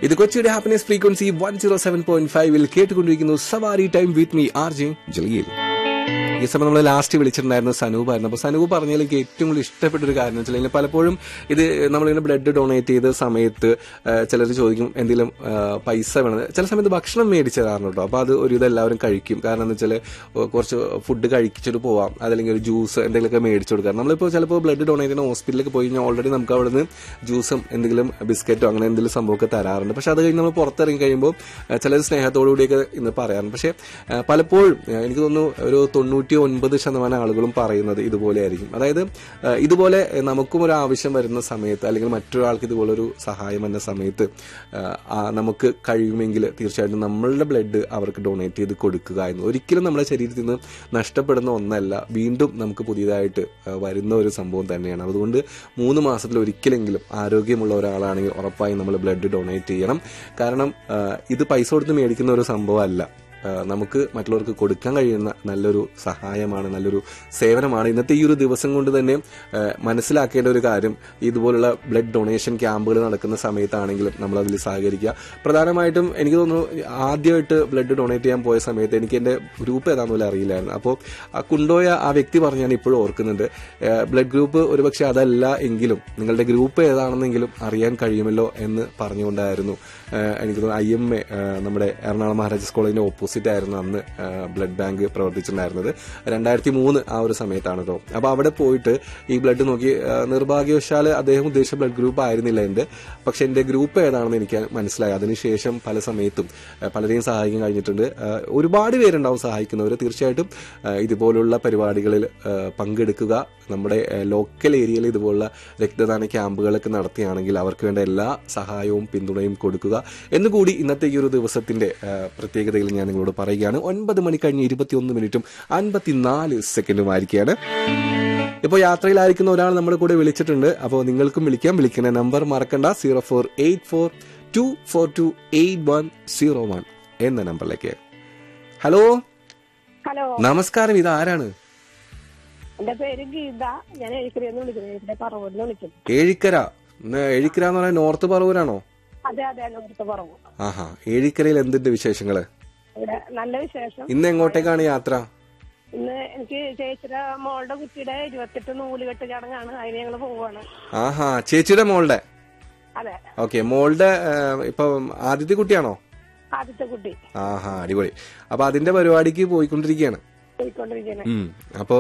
ഇത് കൊച്ചിയുടെ happiness frequency one zero seven point ഫൈവിൽ കേട്ടുകൊണ്ടിരിക്കുന്നു Savari time with me R J Jaleel ഈ സമയം നമ്മൾ ലാസ്റ്റ് വിളിച്ചിട്ടുണ്ടായിരുന്ന സനൂപായിരുന്നു അപ്പോൾ സനൂപ് പറഞ്ഞതിൽ എനിക്ക് ഏറ്റവും കൂടുതൽ ഇഷ്ടപ്പെട്ട ഒരു കാര്യം എന്ന് വെച്ചാൽ പലപ്പോഴും ഇത് നമ്മളിങ്ങനെ ബ്ലഡ് ഡൊണേറ്റ് ചെയ്ത സമയത്ത് ചിലർ ചോദിക്കും എന്തെങ്കിലും ആ, പൈസ വേണം ചില സമയത്ത് ഭക്ഷണം മേടിച്ച് തരാറുണ്ട് കേട്ടോ അപ്പോൾ അത് ഒരു ഇത് എല്ലാവരും കഴിക്കും കാരണം എന്ന് വെച്ചാൽ കുറച്ച് ഫുഡ് കഴിച്ചിട്ട് പോവാം അതല്ലെങ്കിൽ ഒരു ജ്യൂസ് എന്തെങ്കിലുമൊക്കെ മേടിച്ചു കൊടുക്കാം നമ്മളിപ്പോൾ ചിലപ്പോൾ ബ്ലഡ് ഡൊണേറ്റ് ചെയ്യുന്ന ഹോസ്പിറ്റലിലേക്ക് പോയി കഴിഞ്ഞാൽ ഓൾറെഡി നമുക്ക് അവിടെ നിന്ന് ജ്യൂസും എന്തെങ്കിലും ബിസ്ക്കറ്റോ അങ്ങനെ എന്തെങ്കിലും സംഭവമൊക്കെ തരാറുണ്ട് പക്ഷെ അത് കഴിഞ്ഞ് നമ്മൾ പുറത്തിറങ്ങി കഴിയുമ്പോൾ ചിലർ സ്നേഹത്തോടു കൂടിയൊക്കെ ഇന്ന് പറയാറുണ്ട് പക്ഷേ ആ, പലപ്പോഴും ആ, എനിക്ക് തോന്നുന്നു ഒരു തൊണ്ണൂറ്റി ഒൻപത് ശതമാനം ആളുകളും പറയുന്നത് ഇതുപോലെ ആയിരിക്കും അതായത് ആ, ഇതുപോലെ നമുക്കും ഒരു ആവശ്യം വരുന്ന സമയത്ത് അല്ലെങ്കിൽ മറ്റൊരാൾക്ക് ഇതുപോലെ ഒരു സഹായം എന്ന സമയത്ത് ആ, ആ, നമുക്ക് കഴിയുമെങ്കിൽ തീർച്ചയായിട്ടും നമ്മളുടെ ബ്ലഡ് അവർക്ക് ഡൊണേറ്റ് ചെയ്ത് കൊടുക്കുക എന്ന് ഒരിക്കലും നമ്മുടെ ശരീരത്തിൽ നിന്ന് നഷ്ടപ്പെടുന്ന ഒന്നല്ല വീണ്ടും നമുക്ക് പുതിയതായിട്ട് ആ, വരുന്ന ഒരു സംഭവം തന്നെയാണ് അതുകൊണ്ട് മൂന്ന് മാസത്തിൽ ഒരിക്കലെങ്കിലും ആരോഗ്യമുള്ള ഒരാളാണെങ്കിൽ ഉറപ്പായും നമ്മൾ ബ്ലഡ് ഡൊണേറ്റ് ചെയ്യണം കാരണം ആ, ഇത് പൈസ കൊടുത്ത് മേടിക്കുന്ന ഒരു സംഭവമല്ല ആ, നമുക്ക് മറ്റുള്ളവർക്ക് കൊടുക്കാൻ കഴിയുന്ന നല്ലൊരു സഹായമാണ് നല്ലൊരു സേവനമാണ് ഇന്നത്തെ ഈ ഒരു ദിവസം കൊണ്ട് തന്നെ ആ, മനസ്സിലാക്കേണ്ട ഒരു കാര്യം ഇതുപോലുള്ള ബ്ലഡ് ഡൊണേഷൻ ക്യാമ്പുകൾ നടക്കുന്ന സമയത്താണെങ്കിലും നമ്മൾ അതിൽ സഹകരിക്കുക പ്രധാനമായിട്ടും എനിക്ക് തോന്നുന്നു ആദ്യമായിട്ട് ബ്ലഡ് ഡൊണേറ്റ് ചെയ്യാൻ പോയ സമയത്ത് എനിക്ക് എന്റെ ഗ്രൂപ്പ് ഏതാണെന്ന് പോലും അറിയില്ലായിരുന്നു അപ്പോൾ ആ കൊണ്ടുപോയ ആ വ്യക്തി പറഞ്ഞ് ഞാൻ ഇപ്പോഴും ഓർക്കുന്നുണ്ട് ബ്ലഡ് ഗ്രൂപ്പ് ഒരുപക്ഷെ അതല്ല എങ്കിലും നിങ്ങളുടെ ഗ്രൂപ്പ് ഏതാണെന്നെങ്കിലും അറിയാൻ കഴിയുമല്ലോ എന്ന് പറഞ്ഞുകൊണ്ടായിരുന്നു ആ, എനിക്ക് തോന്നുന്നു ഐ എം എ നമ്മുടെ എറണാകുളം മഹാരാജാസ് കോളേജിന്റെ ഓപ്പോസിറ്റ് ആയിരുന്നു അന്ന് ബ്ലഡ് ബാങ്ക് പ്രവർത്തിച്ചിട്ടുണ്ടായിരുന്നത് രണ്ടായിരത്തി മൂന്ന് ആ ഒരു സമയത്താണ് കേട്ടോ അപ്പൊ അവിടെ പോയിട്ട് ഈ ബ്ലഡ് നോക്കി ആ, നിർഭാഗ്യവശാൽ അദ്ദേഹം ഉദ്ദേശിച്ച ബ്ലഡ് ഗ്രൂപ്പ് ആയിരുന്നില്ല എന്റെ പക്ഷെ എന്റെ ഗ്രൂപ്പ് ഏതാണെന്ന് എനിക്ക് മനസ്സിലായി അതിനുശേഷം പല സമയത്തും ആ, പലരെയും സഹായിക്കാൻ കഴിഞ്ഞിട്ടുണ്ട് ആ, ഒരുപാട് പേരുണ്ടാവും സഹായിക്കുന്നവർ തീർച്ചയായിട്ടും ആ, ഇതുപോലുള്ള പരിപാടികളിൽ ആ, പങ്കെടുക്കുക നമ്മുടെ ലോക്കൽ ഏരിയയിൽ ഇതുപോലുള്ള രക്തദാന ക്യാമ്പുകളൊക്കെ നടത്തുകയാണെങ്കിൽ അവർക്ക് വേണ്ട എല്ലാ സഹായവും പിന്തുണയും കൊടുക്കുക എന്നുകൂടി ഇന്നത്തെ ഈ ഒരു ദിവസത്തിന്റെ ആ, പ്രത്യേകതയിൽ ഞാൻ നിങ്ങളോട് പറയുകയാണ് ഒൻപത് മണി കഴിഞ്ഞ് ഇരുപത്തിയൊന്ന് മിനിറ്റും അൻപത്തിനാല് സെക്കൻഡുമായിരിക്കുകയാണ് ഇപ്പോൾ യാത്രയിലായിരിക്കുന്ന ഒരാൾ നമ്മുടെ കൂടെ വിളിച്ചിട്ടുണ്ട് അപ്പോൾ നിങ്ങൾക്കും വിളിക്കാം വിളിക്കുന്ന നമ്പർ മറക്കണ്ട zero four eight four two four two eight one zero one എന്ന നമ്പറിലേക്ക് ഹലോ ഹലോ നമസ്കാരം ഇത് ആരാണ് എന്റെ പേര് ഗീത ഞാൻ എഴുക്കരയെന്ന് വിളിക്കുന്നത് എന്റെ പറവൂരിന്ന് വിളിക്കുന്നു ഏഴിക്കര ഇന്ന് ഏഴിക്കര എന്ന് പറഞ്ഞാൽ നോർത്ത് പറവൂരാണോ അതെ അതെ നോർത്ത് പറവൂർ ആഹാ ഏഴിക്കരയിൽ എന്തുണ്ട് വിശേഷങ്ങള് ഇവിടെ നല്ല വിശേഷം ഇന്ന് എങ്ങോട്ടേക്കാണ് യാത്ര ഇന്ന് എനിക്ക് ചേച്ചിയുടെ മോളുടെ കുട്ടിയുടെ ഇരുപത്തെട്ട് നൂലുകെട്ട് ചടങ്ങാണ് അതിന് ഞങ്ങൾ പോവാണ് ആഹാ ചേച്ചിയുടെ മോളുടെ അതെ ഓക്കെ മോളുടെ ആ, ഇപ്പൊ ആദ്യത്തെ കുട്ടിയാണോ ആദ്യത്തെ കുട്ടി ആഹാ അടിപൊളി അപ്പൊ അതിന്റെ പരിപാടിക്ക് പോയിക്കൊണ്ടിരിക്കുകയാണ് പോയിക്കൊണ്ടിരിക്കുന്നത് ഉം. അപ്പൊ